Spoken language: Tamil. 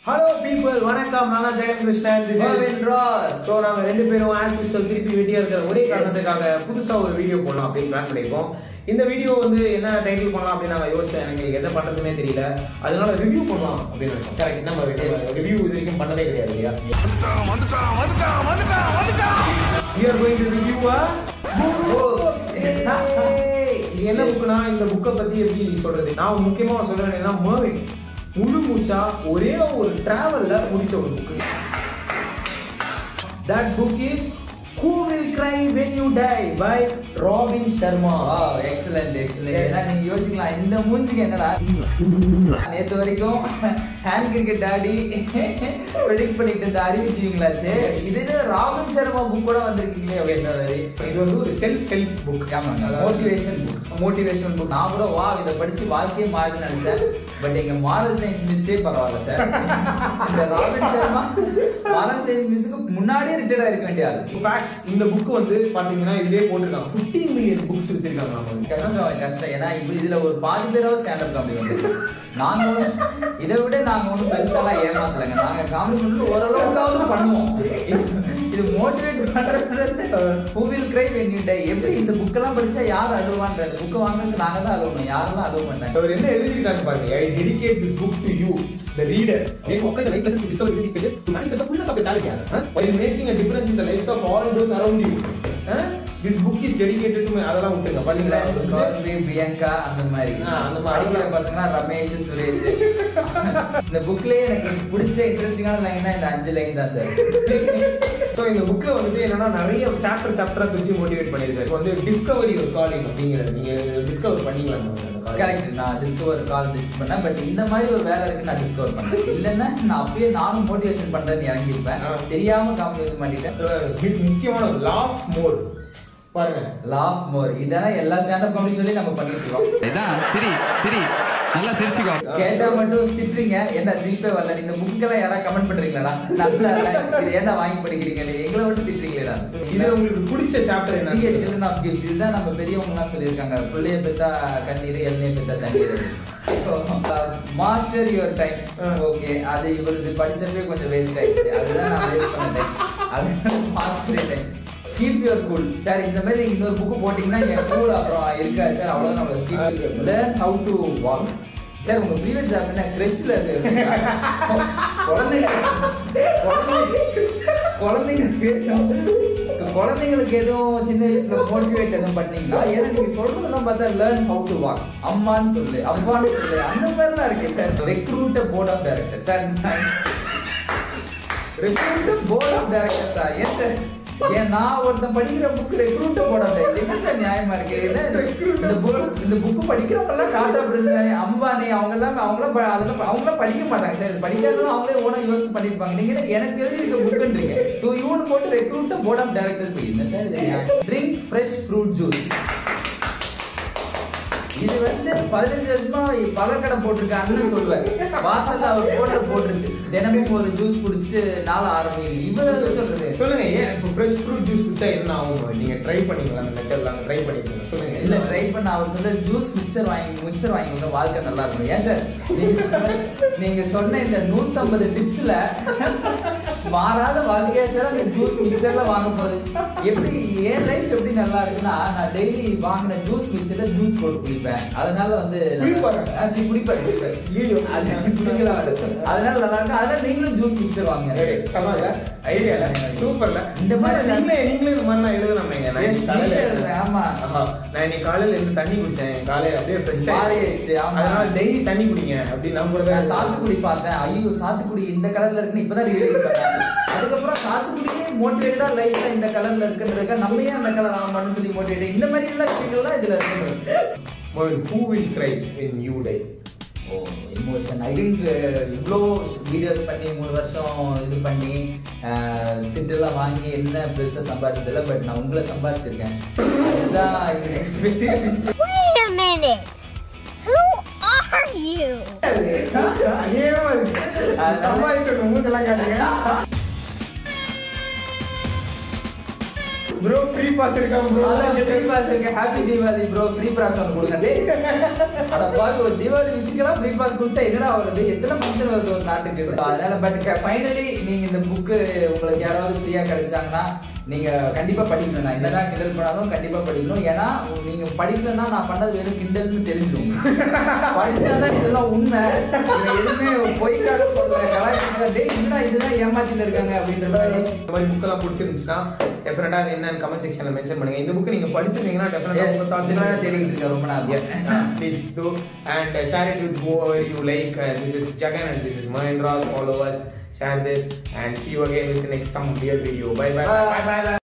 ஹலோ பீப்புள் வணக்கம் நான் தான் ஜெயம் Krishnan This is- Mervin Ross. So, நாங்க ரெண்டு பேரும் ஆஸ் யூஸ்வல் திருப்பி வெட்டியா இருக்கிற ஒரே காரணத்துக்காக புதுசா ஒரு வீடியோ போடலாம் அப்படின்னு பிளான் பண்ணிருக்கோம் இந்த வீடியோ வந்து என்ன டைட்டில் பண்ணலாம் அப்படின்னு நாங்க யோசிச்சேன் எனக்கு எதை பண்றதுனே தெரியல அதனால ரிவ்யூ பண்ணலாம் அப்படின்னு நினைச்சோம் கரெக்ட் நம்ம ரிவ்யூ இது வரைக்கும் பண்ணதே கிடையாது இல்லையா We are going to review a book. Yay! இது என்ன புக்குனா இந்த புக்கை பத்தி எப்படி சொல்றது நான் முக்கியமா சொல்றேன் என்னன்னா மர்வின் முழு மூச்சா ஒரே ஒரு டிராவல்ல முடிச்ச ஒரு book that book is Who Will Cry When You Die by Robin Sharma Wow, excellent, excellent. Yes. ஏன்னா நீங்க யோசிக்கலாம் இந்த மூஞ்சிக்கு என்னடா நேத்து வரைக்கும் ஹேண்ட் கிரிக்கெட் ஆடி ப்ரெடிக்ட் பண்ணிட்டு இருந்த அறிவிச்சுவீங்களாச்சு இது ராபின் சர்மா புக் கூட வந்திருக்கீங்களே அப்படின்ற மாதிரி இது வந்து ஒரு செல்ஃப் ஹெல்ப் புக் ஆமாங்க மோட்டிவேஷன் புக் மோட்டிவேஷன் புக் நான் கூட வா இதை படிச்சு வாழ்க்கையே மாறுன்னு நினைச்சேன் பட் எங்க மாரல் சயின்ஸ் மிஸ்ஸே பரவாயில்ல சார் இந்த ராபின் சர்மா மாரல் சயின்ஸ் மிஸ்ஸுக்கு முன்னாடியே ரிட்டையர்ட் ஆயிருக்க வேண்டிய ஆளு ஃபேக்ட்ஸ் இந்த புக் வந்து பாத்தீங்கன்னா இதுலயே போட்டிருக்காங்க 15 மில்லியன் புக்ஸ் வித்திருக்காங்க நம்ம கஷ்டம் கஷ்டம் ஏன்னா இப்ப இதுல ஒரு பாதி பேராவது ஸ்டாண்டப் காமெடி வந்து நாங்க ஒண்ணும் இதை விட நாங்க ஒண்ணும் பெருசாலாம் ஏமாத்தலைங்க நாங்க காமெடி பண்ணிட்டு ஓரளவுக்காவது பண்ணுவோம் இது- இது மோட்டிவேட் பண்றது பூவில் கிரை வேண்டிட்ட எப்படி இந்த புக்கெல்லாம் படிச்சா யார் அழுவான்ற இந்த புக்கை வாங்குறதுக்கு நாங்க தான் அழுவணும் யாரெல்லாம் அழுவ மாட்டாங்க அவர் என்ன எழுதிருக்காங்க பாருங்க I dedicate this book to you the reader make occur the life lessons to discover these pages to manifest the fullness of the talent huh? while making a difference in the lives of all those around you huh? this book is dedicated to me அதெல்லாம் விட்டுங்க பண்ணீங்களா கௌரவி பிரியங்கா அந்த மாதிரி ஆ, அந்த மாதிரி. படிக்கிற பசங்க ரமேஷ் சுரேஷ் இந்த புக்லயே எனக்கு பிடிச்ச இன்ட்ரெஸ்டிங்கான லைன்னா இந்த அஞ்சு லைன் தான் சார் சோ இந்த புக்ல வந்துட்டு என்னன்னா நிறைய சாப்டர் சாப்டரா பிரிச்சு மோட்டிவேட் பண்ணிருக்காரு இப்போ வந்து டிஸ்கவரி ஒரு காலிங் அப்படிங்கிறது நீங்க டிஸ்கவர் பண்ணீங்களா அந்த calling? கரெக்ட் நான் டிஸ்கவர் கால் டிஸ் பண்ணேன் பட் இந்த மாதிரி ஒரு வேலை இருக்கு நான் டிஸ்கவர் பண்ணேன் இல்லைன்னா நான் அப்பயே நானும் மோட்டிவேஷன் பண்றேன்னு இறங்கியிருப்பேன் ஆ. தெரியாம காமெடி இது பண்ணிட்டேன் அஹ் மிக முக்கியமான லாஃப் மோட் பாருங்க லாஃப் மோர் இதெல்லாம் எல்லா ஸ்டாண்டப் காமெடி சொல்லி நம்ம பண்ணிட்டு இருக்கோம் இதான் சிரி சிரி நல்லா சிரிச்சுக்கோ கேட்டா மட்டும் திட்டுறீங்க என்ன ஜிபே வரல இந்த புக்கெல்லாம் யாராவது கமெண்ட் பண்றீங்களாடா நல்லா இல்ல இது என்ன வாங்கி படிக்கிறீங்க எங்களை மட்டும் திட்டுறீங்களேடா இது உங்களுக்கு பிடிச்ச சாப்டர் என்ன சிஏ சில்ட்ரன் ஆஃப் கிஃப்ட்ஸ் இதுதான் நம்ம பெரியவங்க எல்லாம் சொல்லியிருக்காங்க பிள்ளைய பெத்தா கண்ணீர் எல்லைய பெத்தா தண்ணீர் மாஸ்டர் யுவர் டைம் ஓகே அது இவரது படிச்சப்பே கொஞ்சம் வேஸ்ட் ஆயிடுச்சு அதுதான் நான் வேஸ்ட் பண்ணிட்டேன் அது master time keep your cool sir இந்த மாதிரி நீங்க இன்னொரு புக்கு போட்டீங்கன்னா என் கூல் அப்புறம் இருக்கா சார் அவ்வளவுதான் நம்ம keep learn how to walk sir உங்க ப்ரீவியஸ் ஜாப் என்ன கிரெஷ்ல இருக்கு குழந்தைங்க குழந்தைங்களுக்கு குழந்தைங்களுக்கு எதுவும் சின்ன வயசுல மோட்டிவேட் எதுவும் பண்ணீங்களா ஏன்னா நீங்க சொல்றதெல்லாம் பார்த்தா லேர்ன் ஹவு டு வாக் அம்மான்னு சொல்லு அப்பான்னு சொல்லு அந்த மாதிரிலாம் இருக்கு sir recruit board of director sir recruit board of director sir ஏன் சார் ஏன் நான் ஒருத்தன் படிக்கிற book recruit board of director என்ன சார் நியாயமா இருக்கு என்ன இது? இந்த புக் இந்த புக் படிக்கிறவங்க எல்லாம் டாடா பிரின்ஸ் அம்பானி அவங்க எல்லாம் அவங்க எல்லாம் ப- அதெல்லாம் அவங்க எல்லாம் படிக்க மாட்டாங்க சார் இது படிக்காதவங்க அவங்களே ஓனா யோசிச்சு பண்ணிருப்பாங்க நீங்க என்ன எனக்கு எழுதிருக்க புக்குன்றீங்க டூ யூன் போட்டு ரெக்ரூட் போர்ட் ஆஃப் டைரக்டர் என்ன சார் இது ட்ரிங்க் ஃப்ரெஷ் ஃப்ரூட் ஜூஸ் இது வந்து பதினஞ்சு வருஷமா பழக்கடை போட்டிருக்க அண்ணன் சொல்லுவார் வாசல்ல அவர் போட்ட போட்டிருக்கு தினமும் ஒரு ஜூஸ் குடிச்சிட்டு நாள் ஆரம்பிங்க இவர் என்ன சொல்றது சொல்லுங்க ஏன் இப்போ ஃப்ரெஷ் ஃப்ரூட் ஜூஸ் குடிச்சா என்ன ஆகும் நீங்க ட்ரை பண்ணீங்களா அந்த மெத்தட்லாம் ட்ரை பண்ணிருக்கீங்க சொல்லுங்க இல்ல ட்ரை பண்ண அவர் சொல்ல ஜூஸ் மிக்சர் வாங்கி மிக்சர் வாங்கி கொடுத்தா வாழ்க்கை நல்லா இருக்கும் ஏன் சார் நீங்க சொன்ன- நீங்க சொன்ன இந்த 150 டிப்ஸ்ல மாறாத வாழ்க்கையா சார் அந்த ஜூஸ் மிக்சர்ல வாங்க போகுது எப்படி என் லைஃப் எப்படி நல்லா இருக்குன்னா நான் டெய்லி வாங்கின ஜூஸ் மிக்சர்ல ஜூஸ் போட்டு குடிப்பேன் அதனால வந்து குடிப்பாரா? ஆ, சரி, குடிப்பாரு குடிப்பாரு ஐயோ. அது குடிக்கலாம் அதனால நல்லா இருக்கும் அதனால நீங்களும் ஜூஸ் மிக்சர் வாங்க ஐடியா சூப்பர்ல இந்த மாதிரி நீங்களே நீங்களே இந்த மாதிரி நான் எழுதலாமேங்க நான் Yes, இன்னைக்கு காலையில நீங்களே எழுதுறேன், ஆமா. ஆமா நான் இன்னைக்கு காலையில இருந்து தண்ணி குடிச்சேன் காலையில அப்படியே ஃப்ரெஷ் மாறி ஆயிடுச்சு, ஆமா. அதனால டெய்லி தண்ணி குடிங்க அப்படி நான் கூட நான் சாத்துக்குடி பார்த்தேன் ஐயோ சாத்துக்குடி இந்த கலர்ல இருக்குன்னு இப்பதான் ரிலீஸ் பண்ணாங்க அதுக்கப்புறம் சாத்துக்குடியே மோட்டிவேட்டா லைஃப்ல இந்த கலர்ல இருக்குன்றதுக்கா நம்ம ஏன் அந்த கலர் ஆகணும்னு சொல்லி மோட்டிவேட் இந்த மாதிரி எல்லாம் விஷயங்கள்லாம் இதுல இருக்கு who will cry when you die ஓ எமோஷன் ஐ திங்க் இவ்வளோ வீடியோஸ் பண்ணி மூணு வருஷம் இது பண்ணி அஹ், திட்டெல்லாம் வாங்கி என்ன பெருசாக சம்பாதிச்சதில்ல பட் நான் உங்களை சம்பாதிச்சிருக்கேன் அதுதான் எனக்கு பெரிய விஷயம். Wait a minute. Who are you? அநேகமா இருக்கு அதனால- சம்பாதிச்சது மூத்தெல்லாம் காட்டுங்க ப்ரோ ஃப்ரீ பாஸ் இருக்கா ப்ரோ அதான் ஃப்ரீ பாஸ் இருக்கு happy Deepavali bro free pass ஒன்று கொடுங்க டேய் அட பாத்து ஒரு தீபாவளி விஷயம்லாம் ஃப்ரீ பாஸ் கொடுத்தா என்னடா வருது எத்தனை ஃபங்க்ஷன் வருது ஒரு நாட்டுக்கு அதனால பட் ஃபைனலி நீங்க இந்த புக்கு உங்களுக்கு யாராவது ஃப்ரீயா கிடைச்சாங்கன்னா நீங்க கண்டிப்பா படிக்கணும் நான் என்னதான் கிண்டல் பண்ணாலும் கண்டிப்பா படிக்கணும் ஏன்னா நீங்க படிக்கலன்னா நான் பண்ணது வெறும் கிண்டல்னு தெரிஞ்சிடும் படிச்சாதான் இதெல்லாம் உண்மை இவன் எதுவுமே பொய்க்காக சொல்றேன் கலாய்ச்சாங்க டேய் என்னடா இதுதான் ஏமாத்திட்டு இருக்காங்க அப்படின்ற மாதிரி இந்த மாதிரி புக்கெல்லாம் பிடிச்சிருந்துச்சுன்னா டெஃபினட்டா அது என்னன்னு கமெண்ட் செக்ஷன்ல மென்ஷன் பண்ணுங்க இந்த புக் நீங்க படிச்சிருந்தீங்கன்னா டெஃபினட்டா Yes, உங்க thoughts இப்பதான் தேடிட்டு இருக்கேன் ரொம்ப நாள். Yes, uh, please do and uh, share it with whoever you like. Uh, this is Jagan and this is Mahendra. Follow us, share this, and see you again with the next some weird video. Bye bye. Bye. bye, bye, bye.